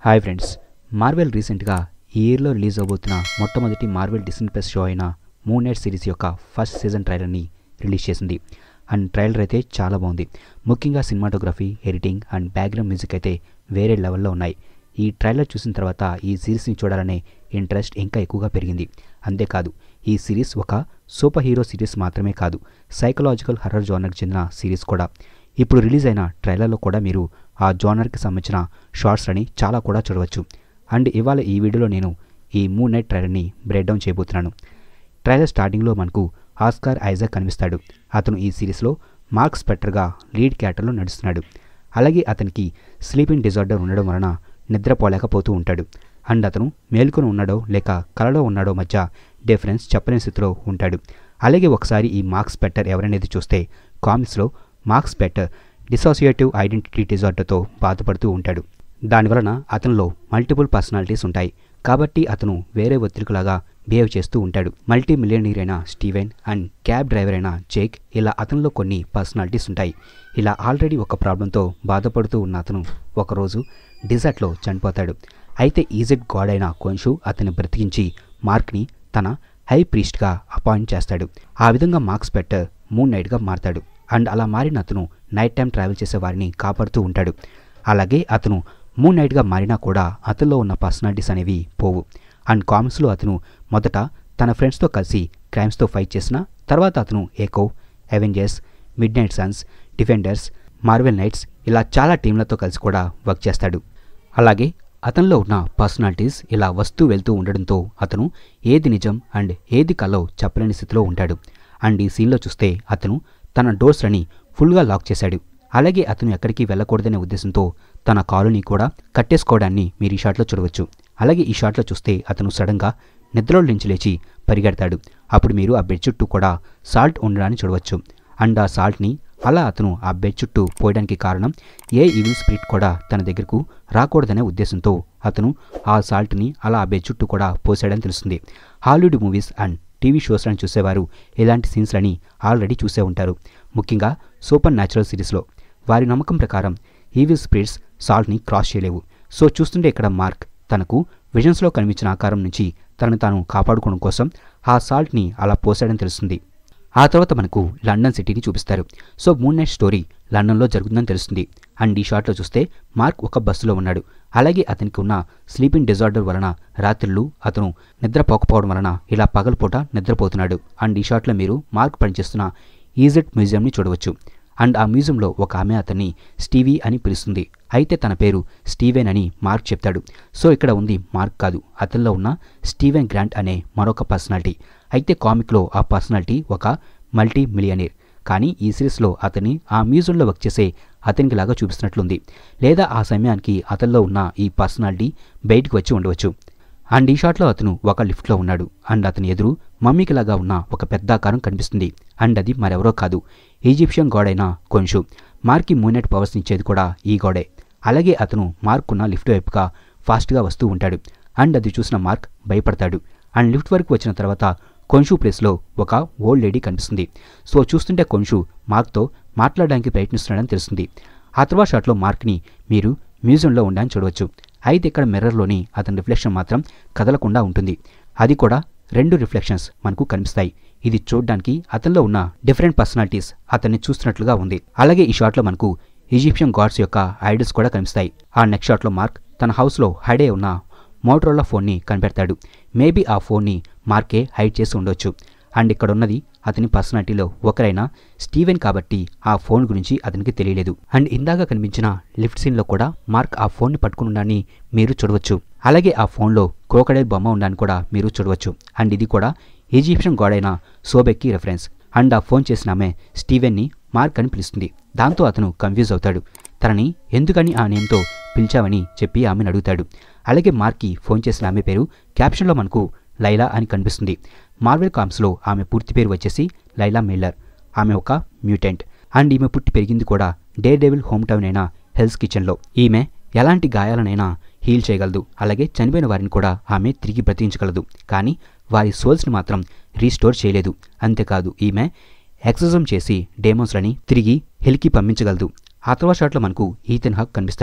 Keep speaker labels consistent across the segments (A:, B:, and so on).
A: hi friends Marvel రీసెంట్గా ఈ ఇయర్లో రిలీజ్ అవబోతున్న మొట్టమొదటి మార్వెల్ డిస్నీ ప్లస్ షో అయిన మూన్ నైట్ సిరీస్ యొక్క ఫస్ట్ సీజన్ ట్రైలర్ని రిలీజ్ చేసింది అండ్ ట్రైలర్ అయితే చాలా బాగుంది ముఖ్యంగా cinematography editing and background music అయితే వేరే లెవెల్లో ఉన్నాయి ఈ ట్రైలర్ చూసిన తర్వాత ఈ సిరీస్ని చూడాలనే ఇంట్రెస్ట్ ఇంకా ఎక్కువగా పెరిగింది అంతేకాదు ఈ సిరీస్ ఒక సూపర్ హీరో సిరీస్ మాత్రమే కాదు సైకలాజికల్ హర్రర్ జోనర్కి చెందిన సిరీస్ కూడా ఇప్పుడు రిలీజ్ అయిన ట్రైలర్లో కూడా మీరు ఆ జోనర్కి సంబంధించిన షార్ట్స్ అని చాలా కూడా చూడవచ్చు అండ్ ఇవాళ ఈ వీడియోలో నేను ఈ మూన్ నైట్ ట్రైలర్ని బ్రేక్ డౌన్ చేయబోతున్నాను ట్రైలర్ స్టార్టింగ్లో మనకు ఆస్కార్ ఐజాక్ కనిపిస్తాడు అతను ఈ సిరీస్లో మార్క్ స్పెక్టర్గా లీడ్ క్యారెక్టర్లో నడుస్తున్నాడు అలాగే అతనికి స్లీపింగ్ డిజార్డర్ ఉండడం వలన నిద్రపోలేకపోతూ ఉంటాడు అండ్ అతను మేల్కొని ఉన్నాడో లేక కలలో ఉన్నాడో మధ్య డిఫరెన్స్ చెప్పలేని స్థితిలో ఉంటాడు అలాగే ఒకసారి ఈ మార్క్స్ పెట్టర్ ఎవరనేది చూస్తే కామిక్స్లో మార్క్స్ పెట్టర్ డిసోసియేటివ్ ఐడెంటిటీ డిజార్డర్తో బాధపడుతూ ఉంటాడు దానివలన అతనిలో మల్టిపుల్ పర్సనాలిటీస్ ఉంటాయి కాబట్టి అతను వేరే ఒత్తిడిలాగా బిహేవ్ చేస్తూ ఉంటాడు మల్టీ మిలియనీర్ అయిన స్టీవెన్ అండ్ క్యాబ్ డ్రైవర్ అయిన జేక్ ఇలా అతనిలో కొన్ని పర్సనాలిటీస్ ఉంటాయి ఇలా ఆల్రెడీ ఒక ప్రాబ్లంతో బాధపడుతూ ఉన్న అతను ఒకరోజు డిజర్ట్లో చనిపోతాడు అయితే ఈజిట్ గాడ్ అయిన కోన్షు అతన్ని బ్రతికించి మార్క్ని తన హై ప్రీస్ట్గా అపాయింట్ చేస్తాడు ఆ విధంగా మార్క్స్ పెట్టర్ మూన్ నైట్గా మారతాడు అండ్ అలా మారిన అతను నైట్ టైం ట్రావెల్ చేసే వారిని కాపాడుతూ ఉంటాడు అలాగే అతను మూన్ నైట్గా మారినా కూడా అతనిలో ఉన్న పర్సనాలిటీస్ అనేవి పోవు అండ్ కామిక్స్లో అతను మొదట తన ఫ్రెండ్స్తో కలిసి క్రైమ్స్తో ఫైట్ చేసిన తర్వాత అతను Echo Avengers Midnight Sons Defenders Marvel Knights ఇలా చాలా టీంలతో కలిసి కూడా వర్క్ చేస్తాడు అలాగే అతనిలో ఉన్న పర్సనాలిటీస్ ఇలా వస్తూ వెళ్తూ ఉండడంతో అతను ఏది నిజం అండ్ ఏది కలో చెప్పలేని స్థితిలో ఉంటాడు అండ్ ఈ సీన్లో చూస్తే అతను తన డోర్స్లని ఫుల్గా లాక్ చేశాడు అలాగే అతను ఎక్కడికి వెళ్ళకూడదనే ఉద్దేశంతో తన కాలుని కూడా కట్టేసుకోవడాన్ని మీరు ఈ షాట్లో చూడవచ్చు అలాగే ఈ షాట్లో చూస్తే అతను సడన్గా నిద్రలో నుంచి లేచి పరిగెడతాడు అప్పుడు మీరు ఆ బెడ్ చుట్టూ కూడా సాల్ట్ ఉండడాన్ని చూడవచ్చు అండ్ ఆ సాల్ట్ని అలా అతను ఆ బెడ్ చుట్టూ పోయడానికి కారణం ఏ ఈవిల్ స్పిరిట్ కూడా తన దగ్గరకు రాకూడదనే ఉద్దేశంతో అతను ఆ సాల్ట్ని అలా ఆ బెడ్ చుట్టూ కూడా పోసాడని తెలుస్తుంది హాలీవుడ్ మూవీస్ అండ్ టీవీ షోస్లను చూసేవారు ఇలాంటి సీన్స్లని ఆల్రెడీ చూసే ఉంటారు ముఖ్యంగా సూపర్ న్యాచురల్ సిరీస్లో వారి నమ్మకం ప్రకారం ఈవిల్ స్పిరిట్స్ సాల్ట్ని క్రాస్ చేయలేవు సో చూస్తుంటే ఇక్కడ మార్క్ తనకు విజన్స్లో కనిపించిన ఆకారం నుంచి తనను తాను కాపాడుకోవడం కోసం ఆ సాల్ట్ని అలా పోసాడని తెలుస్తుంది ఆ తర్వాత మనకు లండన్ సిటీని చూపిస్తారు సో మూన్ నైట్ స్టోరీ లండన్లో జరుగుతుందని తెలుస్తుంది అండ్ ఈ షాట్లో చూస్తే మార్క్ ఒక బస్సులో ఉన్నాడు అలాగే అతనికి ఉన్న స్లీపింగ్ డిజార్డర్ వలన రాత్రులు అతను నిద్రపోకపోవడం వలన ఇలా పగలపూట నిద్రపోతున్నాడు అండ్ ఈ షాట్లో మీరు మార్క్ పనిచేస్తున్న ఈజిట్ మ్యూజియంని చూడవచ్చు అండ్ ఆ మ్యూజియంలో ఒక ఆమె అతన్ని స్టీవీ అని పిలుస్తుంది అయితే తన పేరు స్టీవెన్ అని మార్క్ చెప్తాడు సో ఇక్కడ ఉంది మార్క్ కాదు అతనిలో ఉన్న స్టీవెన్ గ్రాంట్ అనే మరొక పర్సనాలిటీ అయితే కామిక్లో ఆ పర్సనాలిటీ ఒక మల్టీ మిలియనీర్ కానీ ఈ సిరీస్లో అతన్ని ఆ మ్యూజియంలో వర్క్ చేసే అతనికి లాగా చూపిస్తున్నట్లుంది లేదా ఆ సమయానికి అతనిలో ఉన్న ఈ పర్సనాలిటీ బయటికి వచ్చి ఉండవచ్చు అండ్ ఈ షాట్లో అతను ఒక లిఫ్ట్లో ఉన్నాడు అండ్ అతని ఎదురు మమ్మీకి లాగా ఉన్న ఒక పెద్ద ఆకారం కనిపిస్తుంది అండ్ అది మరెవరో కాదు ఈజిప్షియన్ గాడ్ అయిన కొంషు మార్క్కి మూనెట్ పవర్స్ ఇచ్చేది కూడా ఈ గాడే అలాగే అతను మార్క్ ఉన్న లిఫ్ట్ వైపుగా ఫాస్ట్గా వస్తూ ఉంటాడు అండ్ అది చూసిన మార్క్ భయపడతాడు అండ్ లిఫ్ట్ వరకు వచ్చిన తర్వాత కొంషు ప్లేస్లో ఒక ఓల్డ్ లేడీ కనిపిస్తుంది సో చూస్తుంటే కొంషు మార్క్తో మాట్లాడడానికి ప్రయత్నిస్తున్నాడని తెలుస్తుంది ఆ తర్వాత షాట్లో మార్క్ని మీరు మ్యూజియంలో ఉండని చూడవచ్చు అయితే ఇక్కడ మిర్రర్లోని అతని రిఫ్లెక్షన్ మాత్రం కదలకుండా ఉంటుంది అది కూడా రెండు రిఫ్లెక్షన్స్ మనకు కనిపిస్తాయి ఇది చూడడానికి అతనిలో ఉన్న డిఫరెంట్ పర్సనాలిటీస్ అతన్ని చూస్తున్నట్లుగా ఉంది అలాగే ఈ షాట్లో మనకు ఈజిప్షియన్ గాడ్స్ యొక్క ఐడల్స్ కూడా కనిపిస్తాయి ఆ నెక్స్ట్ షాట్లో మార్క్ తన హౌస్లో హైడే ఉన్న మోటరోలా ఫోన్ని కనిపెడతాడు మేబీ ఆ ఫోన్ని మార్కే హైడ్ చేసి ఉండొచ్చు అండ్ ఇక్కడ ఉన్నది అతని పర్సనాలిటీలో ఒకరైన స్టీవెన్ కాబట్టి ఆ ఫోన్ గురించి అతనికి తెలియలేదు అండ్ ఇందాక కనిపించిన లిఫ్ట్ సీన్లో కూడా మార్క్ ఆ ఫోన్ని పట్టుకుని ఉండడాన్ని మీరు చూడవచ్చు అలాగే ఆ ఫోన్లో క్రోకడైల్ బొమ్మ ఉండడాన్ని కూడా మీరు చూడవచ్చు అండ్ ఇది కూడా ఈజిప్షియన్ గాడ్ అయిన సోబెక్కి రెఫరెన్స్ అండ్ ఆ ఫోన్ చేసిన ఆమె స్టీవెన్ని మార్క్ అని పిలుస్తుంది దాంతో అతను కన్ఫ్యూజ్ అవుతాడు తనని ఎందుకని ఆ నేమ్తో పిలిచావని చెప్పి ఆమెను అడుగుతాడు అలాగే మార్క్కి ఫోన్ చేసిన ఆమె పేరు క్యాప్షన్లో మనకు లైలా అని కనిపిస్తుంది మార్వెల్ కామ్స్లో ఆమె పూర్తి పేరు వచ్చేసి లైలా మిల్లర్ ఆమె ఒక మ్యూటెంట్ అండ్ ఈమె పుట్టి పెరిగింది కూడా డే డెవిల్ హోమ్ టౌన్ అయిన హెల్స్ కిచెన్లో ఈమె ఎలాంటి గాయాలనైనా హీల్ చేయగలదు అలాగే చనిపోయిన వారిని కూడా ఆమె తిరిగి బ్రతికించగలదు కానీ వారి సోల్స్ని మాత్రం రీస్టోర్ చేయలేదు అంతేకాదు ఈమె ఎక్సజం చేసి డేమోన్స్లని తిరిగి హెల్కి పంపించగలదు ఆ తర్వాత షాట్లో మనకు ఈథన్ హక్ కనిపిస్తాడు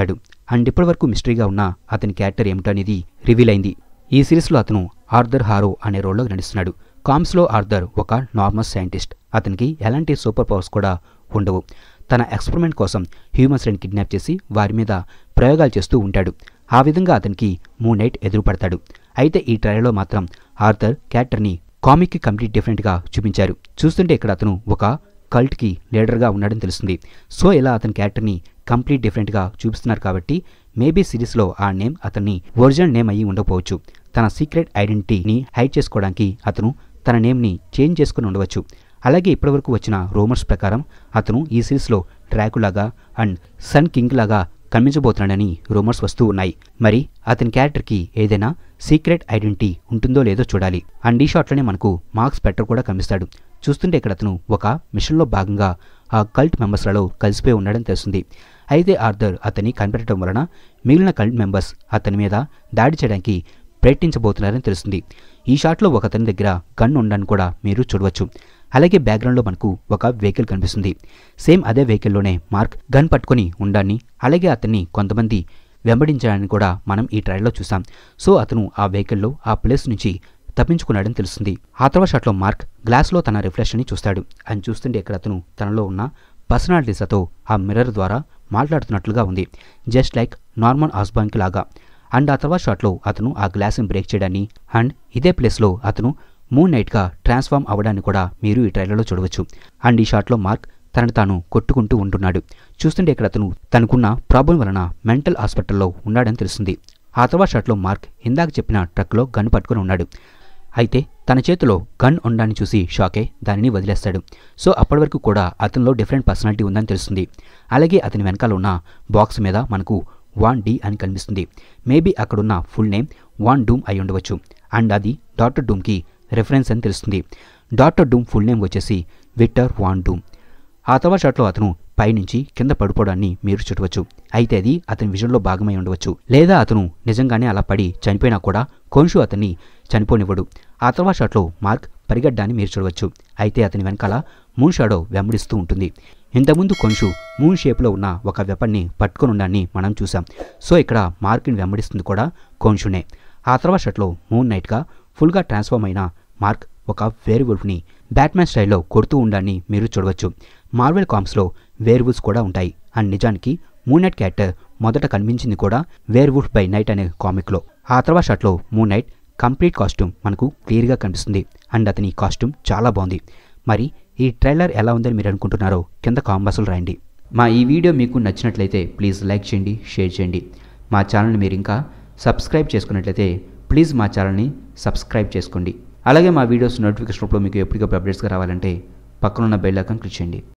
A: అండ్ ఇప్పటివరకు మిస్టరీగా ఉన్న అతని క్యారెక్టర్ ఏమిటో అనేది రివీల్ అయింది ఈ సిరీస్లో అతను ఆర్థర్ హారో అనే రోల్లో నడుస్తున్నాడు కామ్స్లో ఆర్థర్ ఒక నార్మల్ సైంటిస్ట్ అతనికి ఎలాంటి సూపర్ పవర్స్ కూడా ఉండవు తన ఎక్స్పెరిమెంట్ కోసం హ్యూమన్స్ని కిడ్నాప్ చేసి వారి మీద ప్రయోగాలు చేస్తూ ఉంటాడు ఆ విధంగా అతనికి మూన్ నైట్ ఎదురుపడతాడు అయితే ఈ ట్రైలర్లో మాత్రం ఆర్థర్ క్యారెక్టర్ని కామిక్కి కంప్లీట్ డిఫరెంట్గా చూపించారు చూస్తుంటే ఇక్కడ అతను ఒక కల్ట్కి లీడర్గా ఉన్నాడని తెలుస్తుంది సో ఇలా అతని క్యారెక్టర్ని కంప్లీట్ డిఫరెంట్గా చూపిస్తున్నారు కాబట్టి మేబీ సిరీస్లో ఆ నేమ్ అతన్ని ఒరిజినల్ నేమ్ అయ్యి ఉండకపోవచ్చు తన సీక్రెట్ ఐడెంటిటీని హైడ్ చేసుకోవడానికి అతను తన నేమ్ని చేంజ్ చేసుకుని ఉండవచ్చు అలాగే ఇప్పటివరకు వచ్చిన రూమర్స్ ప్రకారం అతను ఈ సిరీస్లో ట్రాకులాగా అండ్ సన్ కింగ్ లాగా కనిపించబోతున్నాడని రూమర్స్ వస్తూ ఉన్నాయి మరి అతని క్యారెక్టర్కి ఏదైనా సీక్రెట్ ఐడెంటిటీ ఉంటుందో లేదో చూడాలి అండ్ ఈ షాట్లోనే మనకు మార్క్స్ పెట్టర్ కూడా కనిపిస్తాడు చూస్తుంటే ఇక్కడ అతను ఒక మిషన్లో భాగంగా ఆ కల్ట్ మెంబర్స్లలో కలిసిపోయి ఉన్నాడని తెలుస్తుంది అయితే ఆర్థర్ అతన్ని కనిపెట్టడం వలన మిగిలిన కల్ట్ మెంబర్స్ అతని మీద దాడి చేయడానికి ప్రయత్నించబోతున్నారని తెలుస్తుంది ఈ షాట్లో ఒక అతని దగ్గర గన్ ఉండని కూడా మీరు చూడవచ్చు అలాగే బ్యాక్గ్రౌండ్లో మనకు ఒక వెహికల్ కనిపిస్తుంది సేమ్ అదే వెహికల్లోనే మార్క్ గన్ పట్టుకొని ఉండాన్ని అలాగే అతన్ని కొంతమంది వెంబడించడాన్ని కూడా మనం ఈ ట్రైల్లో చూసాం సో అతను ఆ వెహికల్లో ఆ ప్లేస్ నుంచి తప్పించుకున్నాడని తెలుస్తుంది ఆ తర్వాత షాట్లో మార్క్ గ్లాస్లో తన రిఫ్లెక్షన్ని చూస్తాడు అని చూస్తుంటే ఇక్కడ అతను తనలో ఉన్న పర్సనాలిటీస్తో ఆ మిర్రర్ ద్వారా మాట్లాడుతున్నట్లుగా ఉంది జస్ట్ లైక్ నార్మల్ ఆస్బాంక్ లాగా అండ్ ఆ తర్వాత షాట్లో అతను ఆ గ్లాస్ని బ్రేక్ చేయడాన్ని అండ్ ఇదే ప్లేస్లో అతను మూన్ నైట్గా ట్రాన్స్ఫార్మ్ అవ్వడాన్ని కూడా మీరు ఈ ట్రైలర్లో చూడవచ్చు అండ్ ఈ షాట్లో మార్క్ తనను తాను కొట్టుకుంటూ ఉంటున్నాడు చూస్తుంటే ఇక్కడ అతను తనకున్న ప్రాబ్లం వలన మెంటల్ హాస్పిటల్లో ఉన్నాడని తెలుస్తుంది ఆ తర్వాత షాట్లో మార్క్ ఇందాక చెప్పిన ట్రక్లో గన్ పట్టుకుని ఉన్నాడు అయితే తన చేతిలో గన్ ఉండాన్ని చూసి షాకే దానిని వదిలేస్తాడు సో అప్పటి వరకు కూడా అతనిలో డిఫరెంట్ పర్సనాలిటీ ఉందని తెలుస్తుంది అలాగే అతని వెనకాల ఉన్న బాక్స్ మీద మనకు వాన్ డి అని కనిపిస్తుంది మేబీ అక్కడున్న ఫుల్ నేమ్ వాన్ డూమ్ అయి ఉండవచ్చు అండ్ అది డాక్టర్ డూమ్కి రెఫరెన్స్ అని తెలుస్తుంది డాక్టర్ డూమ్ ఫుల్ నేమ్ వచ్చేసి విక్టర్ వాన్ డూమ్ ఆ తర్వాత షాట్లో అతను పైనుంచి కింద పడిపోవడాన్ని మీరు చూడవచ్చు అయితే అది అతని విజన్లో భాగమై ఉండవచ్చు లేదా అతను నిజంగానే అలా పడి చనిపోయినా కూడా కొంషు అతన్ని చనిపోనివ్వడు ఆ తర్వాత షాట్లో మార్క్ పరిగెడ్డాన్ని మీరు చూడవచ్చు అయితే అతని వెనకాల మూన్ షాడో వెంబడిస్తూ ఉంటుంది ఇంతకుముందు కొంషు మూన్ షేప్లో ఉన్న ఒక వెపన్ని పట్టుకొని ఉండాన్ని మనం చూసాం సో ఇక్కడ మార్క్ని వెంబడిస్తుంది కూడా కొంషునే ఆ తర్వాత షాట్లో మూన్ నైట్గా ఫుల్గా ట్రాన్స్ఫార్మ్ అయిన మార్క్ ఒక వేర్ వుల్ఫ్ని బ్యాట్మ్యాన్ స్టైల్లో కొడుతూ ఉండాన్ని మీరు చూడవచ్చు మార్వెల్ కామ్స్లో వేర్ వుల్స్ కూడా ఉంటాయి అండ్ నిజానికి మూన్ నైట్ క్యారెక్టర్ మొదట కనిపించింది కూడా వేర్ వుల్ఫ్ బై నైట్ అనే కామిక్లో ఆ తర్వాత షాట్లో మూన్ నైట్ కంప్లీట్ కాస్ట్యూమ్ మనకు క్లియర్గా కనిపిస్తుంది అండ్ అతని కాస్ట్యూమ్ చాలా బాగుంది మరి ఈ ట్రైలర్ ఎలా ఉందని మీరు అనుకుంటున్నారో కింద కాంబాసులు రాయండి మా ఈ వీడియో మీకు నచ్చినట్లయితే ప్లీజ్ లైక్ చేయండి షేర్ చేయండి మా ఛానల్ని మీరు ఇంకా సబ్స్క్రైబ్ చేసుకున్నట్లయితే ప్లీజ్ మా ఛానల్ని సబ్స్క్రైబ్ చేసుకోండి అలాగే మా వీడియోస్ నోటిఫికేషన్ రూపంలో మీకు ఎప్పటికప్పుడు అప్డేట్స్గా రావాలంటే పక్కనున్న బెల్ ఐకాన్ క్లిక్ చేయండి